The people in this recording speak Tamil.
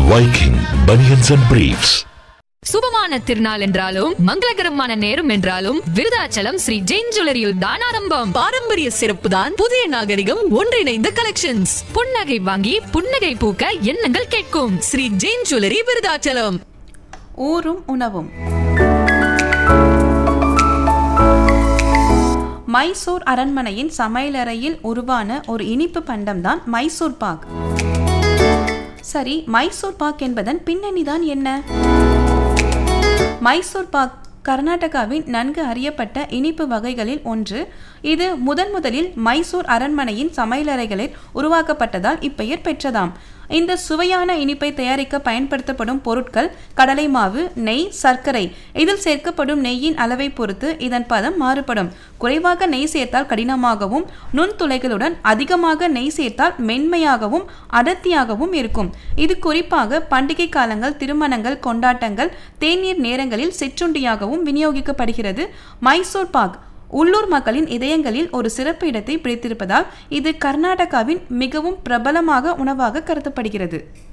Viking Bunions and Briefs. சுபமான திருநாள் என்றாலும் மங்களகரமான நேரம் என்றாலும் விருதாச்சலம் ஸ்ரீ ஜெயின் ஜுவல்லரியில் தான் ஆரம்பம் பாரம்பரிய சிறப்பு தான் புதிய நாகரிகம் ஒன்றிணைந்த கலெக்ஷன்ஸ் புன்னகை வாங்கி புன்னகை பூக்க எண்ணங்கள் கேட்கும் ஸ்ரீ ஜெயின் ஜுவல்லரி விருதாச்சலம் ஊரும் உணவும் மைசூர் அரண்மனையின் சமையலறையில் உருவான ஒரு இனிப்பு பண்டம்தான் மைசூர் பாக் சரி மைசூர் பாக் என்பதன் பின்னணிதான் என்ன மைசூர் பாக் கர்நாடகாவின் நன்கு அறியப்பட்ட இனிப்பு வகைகளில் ஒன்று இது முதன் முதலில் மைசூர் அரண்மனையின் சமையலறைகளில் உருவாக்கப்பட்டதால் இப்பெயர் பெற்றதாம் இந்த சுவையான இனிப்பை தயாரிக்க பயன்படுத்தப்படும் பொருட்கள் கடலை மாவு நெய் சர்க்கரை இதில் சேர்க்கப்படும் நெய்யின் அளவை பொறுத்து இதன் பதம் மாறுபடும் குறைவாக நெய் சேர்த்தால் கடினமாகவும் நுண்துளைகளுடன் அதிகமாக நெய் சேர்த்தால் மென்மையாகவும் அடர்த்தியாகவும் இருக்கும் இது குறிப்பாக பண்டிகை காலங்கள் திருமணங்கள் கொண்டாட்டங்கள் தேநீர் நேரங்களில் சிற்றுண்டியாகவும் விநியோகிக்கப்படுகிறது மைசூர் பாக் உள்ளூர் மக்களின் இதயங்களில் ஒரு சிறப்பு இடத்தை பிடித்திருப்பதால் இது கர்நாடகாவின் மிகவும் பிரபலமாக உணவாக கருதப்படுகிறது